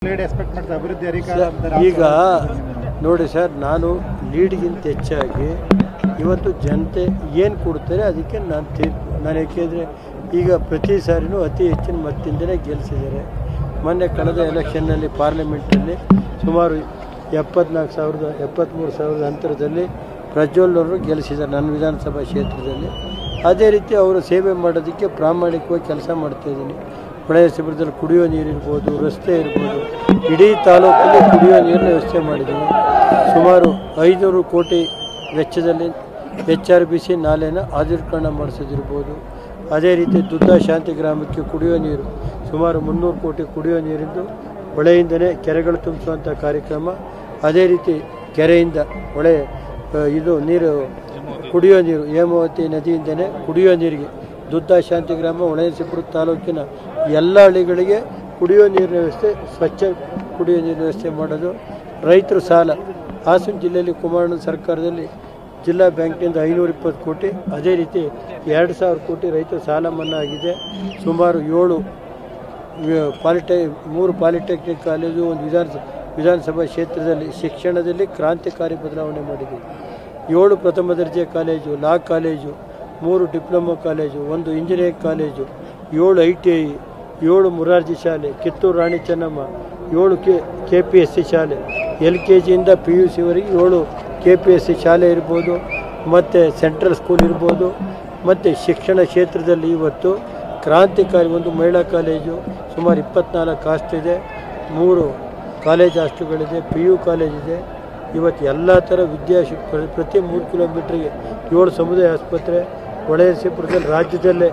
lead expect ಮಾಡ್ತಾರೆ ಅಭಿವೃದ್ಧಿ ಅಧಿಕಾರ ಸರ್, ಅಂತ ಈಗ ನೋಡಿ ಸರ್ ನಾನು ಲೀಡ್ಗಿಂತ ಹೆಚ್ಚಾಗಿ ಇವತ್ತು ಜನತೆ ಏನು ಕೊಡ್ತಾರೆ ಅದಕ್ಕೆ ನಾನು ತೀರ್ಪು ನಾನು ಏಕೆಂದರೆ ಈಗ ಪ್ರತಿ ಸಾರಿನೂ ಅತಿ ಹೆಚ್ಚಿನ ಮತದಿಂದಲೇ ಗೆಲ್ಲಿಸಿದ್ದಾರೆ ಮೊನ್ನೆ ಕಳೆದ ಎಲೆಕ್ಷನ್ನಲ್ಲಿ ಪಾರ್ಲಿಮೆಂಟಲ್ಲಿ ಸುಮಾರು ಎಪ್ಪತ್ನಾಲ್ಕು ಸಾವಿರದ ಎಪ್ಪತ್ತ್ಮೂರು ಸಾವಿರದ ಅಂತರದಲ್ಲಿ ಪ್ರಜ್ವಲ್ ಅವರು ಗೆಲ್ಲಿಸಿದ್ದಾರೆ ನನ್ನ ವಿಧಾನಸಭಾ ಕ್ಷೇತ್ರದಲ್ಲಿ ಅದೇ ರೀತಿ ಅವರು ಸೇವೆ ಮಾಡೋದಕ್ಕೆ ಪ್ರಾಮಾಣಿಕವಾಗಿ ಕೆಲಸ ಮಾಡ್ತಾಯಿದ್ದೀನಿ ಹೊಳೆಯ ಶಿಬಿರದಲ್ಲಿ ಕುಡಿಯೋ ನೀರು ಇರ್ಬೋದು ರಸ್ತೆ ಇರ್ಬೋದು ಇಡೀ ತಾಲೂಕಲ್ಲಿ ಕುಡಿಯೋ ನೀರಿನ ವ್ಯವಸ್ಥೆ ಮಾಡಿದ್ದೀನಿ ಸುಮಾರು ಐನೂರು ಕೋಟಿ ವೆಚ್ಚದಲ್ಲಿ ಎಚ್ ಆರ್ ಬಿ ಸಿ ನಾಲೆನ ಆಧುನೀಕರಣ ಮಾಡಿಸೋದಿರ್ಬೋದು ಅದೇ ರೀತಿ ದುದ್ದ ಶಾಂತಿ ಗ್ರಾಮಕ್ಕೆ ಕುಡಿಯೋ ನೀರು ಸುಮಾರು ಮುನ್ನೂರು ಕೋಟಿ ಕುಡಿಯೋ ನೀರಿಂದು ಹೊಳೆಯಿಂದನೇ ಕೆರೆಗಳು ತುಂಬಿಸುವಂಥ ಕಾರ್ಯಕ್ರಮ ಅದೇ ರೀತಿ ಕೆರೆಯಿಂದ ಹೊಳೆ ಆ, ಇದು ನೀರು ಕುಡಿಯೋ ನೀರು ಹೇಮಾವತಿ ನದಿಯಿಂದನೇ ಕುಡಿಯೋ ನೀರಿಗೆ ದುದ್ದ ಶಾಂತಿ ಗ್ರಾಮ ಹೊಳೆನರಸೀಪುರ ತಾಲೂಕಿನ ಎಲ್ಲ ಹಳ್ಳಿಗಳಿಗೆ ಕುಡಿಯೋ ನೀರಿನ ವ್ಯವಸ್ಥೆ ಸ್ವಚ್ಛ ಕುಡಿಯೋ ನೀರಿನ ವ್ಯವಸ್ಥೆ ಮಾಡೋದು ರೈತರು ಸಾಲ ಹಾಸನ ಜಿಲ್ಲೆಯಲ್ಲಿ ಕುಮಾರಣ್ಣ ಸರ್ಕಾರದಲ್ಲಿ ಜಿಲ್ಲಾ ಬ್ಯಾಂಕ್ನಿಂದ ಐನೂರ ಇಪ್ಪತ್ತು ಕೋಟಿ ಅದೇ ರೀತಿ ಎರಡು ಸಾವಿರ ಕೋಟಿ ರೈತರ ಸಾಲ ಮನ್ನಾ ಆಗಿದೆ ಸುಮಾರು ಏಳು ವಿ- ಪಾಲಿಟೆ ಮೂರು ಪಾಲಿಟೆಕ್ನಿಕ್ ಕಾಲೇಜು ಒಂದು ವಿಧಾನ ವಿಧಾನಸಭಾ ಕ್ಷೇತ್ರದಲ್ಲಿ ಶಿಕ್ಷಣದಲ್ಲಿ ಕ್ರಾಂತಿಕಾರಿ ಬದಲಾವಣೆ ಮಾಡಿದೆ ಏಳು ಪ್ರಥಮ ದರ್ಜೆ ಕಾಲೇಜು ಲಾ ಕಾಲೇಜು ಮೂರು ಡಿಪ್ಲೊಮಾ ಕಾಲೇಜು ಒಂದು ಇಂಜಿನಿಯರಿಂಗ್ ಕಾಲೇಜು ಏಳು ಐ ಟಿ ಐ ಏಳು ಮುರಾರ್ಜಿ ಶಾಲೆ ಕಿತ್ತೂರು ರಾಣಿ ಚೆನ್ನಮ್ಮ ಏಳು K K P S C ಶಾಲೆ ಎಲ್ ಕೆ ಜಿಯಿಂದ ಪಿ ಯು ಸಿವರೆಗೆ ಏಳು ಕೆ ಪಿ ಎಸ್ ಸಿ ಶಾಲೆ ಇರ್ಬೋದು ಮತ್ತು ಸೆಂಟ್ರಲ್ ಸ್ಕೂಲ್ ಇರ್ಬೋದು ಮತ್ತು ಶಿಕ್ಷಣ ಕ್ಷೇತ್ರದಲ್ಲಿ ಇವತ್ತು ಕ್ರಾಂತಿಕಾರಿ ಒಂದು ಮಹಿಳಾ ಕಾಲೇಜು ಸುಮಾರು ಇಪ್ಪತ್ನಾಲ್ಕು ಹಾಸ್ಟೆಲ್ ಇದೆ ಮೂರು ಕಾಲೇಜ್ ಹಾಸ್ಟೆಲ್ಗಳಿದೆ ಪಿ ಯು ಕಾಲೇಜ್ ಇದೆ ಇವತ್ತು ಎಲ್ಲ ಥರ ವಿದ್ಯಾ ಶಿ- ಪ್ರ- ಪ್ರತಿ ಮೂರು ಕಿಲೋಮೀಟ್ರಿಗೆ ಏಳು ಸಮುದಾಯ ಆಸ್ಪತ್ರೆ ಹೊಳೆನರಸೀಪುರದಲ್ಲಿ ರಾಜ್ಯದಲ್ಲೇ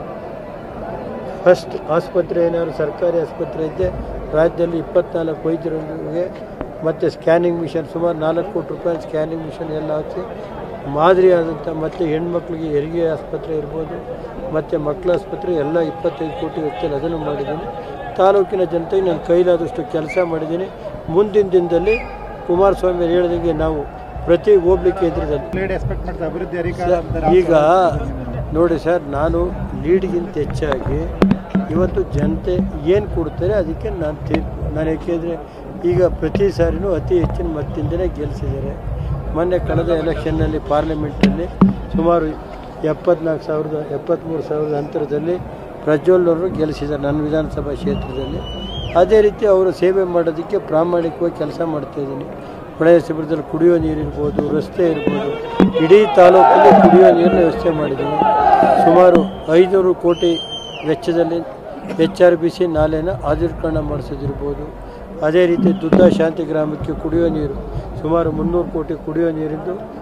ಫಸ್ಟ್ ಆಸ್ಪತ್ರೆ ಏನಾದ್ರು ಸರ್ಕಾರಿ ಆಸ್ಪತ್ರೆ ಇದ್ದೆ ರಾಜ್ಯದಲ್ಲಿ ಇಪ್ಪತ್ನಾಲ್ಕು ವೈದ್ಯರಿಗೆ ಮತ್ತು ಸ್ಕ್ಯಾನಿಂಗ್ ಮಿಷನ್ ಸುಮಾರು ನಾಲ್ಕು ಕೋಟಿ ರೂಪಾಯಿ ಸ್ಕ್ಯಾನಿಂಗ್ ಮಿಷನ್ ಎಲ್ಲ ಹಾಕಿ ಮಾದರಿಯಾದಂಥ ಮತ್ತು ಹೆಣ್ಮಕ್ಳಿಗೆ ಹೆರಿಗೆ ಆಸ್ಪತ್ರೆ ಇರ್ಬೋದು ಮತ್ತು ಮಕ್ಕಳ ಆಸ್ಪತ್ರೆ ಎಲ್ಲ ಇಪ್ಪತ್ತೈದು ಕೋಟಿ ವೆಚ್ಚದಲ್ಲಿ ಅದನ್ನು ಮಾಡಿದ್ದೀನಿ ತಾಲೂಕಿನ ಜನತೆಗೆ ನಾನು ಕೈಲಾದಷ್ಟು ಕೆಲಸ ಮಾಡಿದ್ದೀನಿ ಮುಂದಿನ ದಿನದಲ್ಲಿ ಕುಮಾರಸ್ವಾಮಿ ಹೇಳಿದಂಗೆ ನಾವು ಪ್ರತಿ ಹೋಬಳಿ ಕೇಂದ್ರದಲ್ಲಿ ಲೀಡ್ ಎಕ್ಸ್ಪೆಕ್ಟ್ ಮಾಡ್ತಾರೆ ಅಭಿವೃದ್ಧಿ ಅಧಿಕಾರ ಸರ್, ಅಂತ ಈಗ ನೋಡಿ ಸರ್ ನಾನು ಲೀಡ್ಗಿಂತ ಹೆಚ್ಚಾಗಿ ಇವತ್ತು ಜನತೆ ಏನು ಕೊಡ್ತಾರೆ ಅದಕ್ಕೆ ನಾನು ತೀರ್ಪು ನಾನು ಏಕೆಂದರೆ ಈಗ ಪ್ರತಿ ಸಾರಿನೂ ಅತಿ ಹೆಚ್ಚಿನ ಮತದಿಂದಲೇ ಗೆಲ್ಲಿಸಿದ್ದಾರೆ ಮೊನ್ನೆ ಕಳೆದ ಎಲೆಕ್ಷನ್ನಲ್ಲಿ ಪಾರ್ಲಿಮೆಂಟಲ್ಲಿ ಸುಮಾರು ಎಪ್ಪತ್ನಾಲ್ಕು ಸಾವಿರದ ಎಪ್ಪತ್ತ್ಮೂರು ಸಾವಿರದ ಅಂತರದಲ್ಲಿ ಪ್ರಜ್ವಲ್ ಅವರು ಗೆಲ್ಲಿಸಿದ್ದಾರೆ ನನ್ನ ವಿಧಾನಸಭಾ ಕ್ಷೇತ್ರದಲ್ಲಿ ಅದೇ ರೀತಿ ಅವರು ಸೇವೆ ಮಾಡೋದಕ್ಕೆ ಪ್ರಾಮಾಣಿಕವಾಗಿ ಕೆಲಸ ಮಾಡ್ತಾಯಿದ್ದೀನಿ ಹೊಳೆಯ ಶಿಬಿರದಲ್ಲಿ ಕುಡಿಯೋ ನೀರು ಇರ್ಬೋದು ರಸ್ತೆ ಇರ್ಬೋದು ಇಡೀ ತಾಲೂಕಲ್ಲಿ ಕುಡಿಯೋ ನೀರಿನ ವ್ಯವಸ್ಥೆ ಮಾಡಿದ್ದೀನಿ ಸುಮಾರು ಐನೂರು ಕೋಟಿ ವೆಚ್ಚದಲ್ಲಿ ಎಚ್ ಆರ್ ಬಿ ಸಿ ನಾಲೆನ ಆಧುನೀಕರಣ ಮಾಡಿಸೋದಿರ್ಬೋದು ಅದೇ ರೀತಿ ದುದ್ದ ಶಾಂತಿ ಗ್ರಾಮಕ್ಕೆ ಕುಡಿಯೋ ನೀರು ಸುಮಾರು ಮುನ್ನೂರು ಕೋಟಿ ಕುಡಿಯೋ ನೀರಿಂದು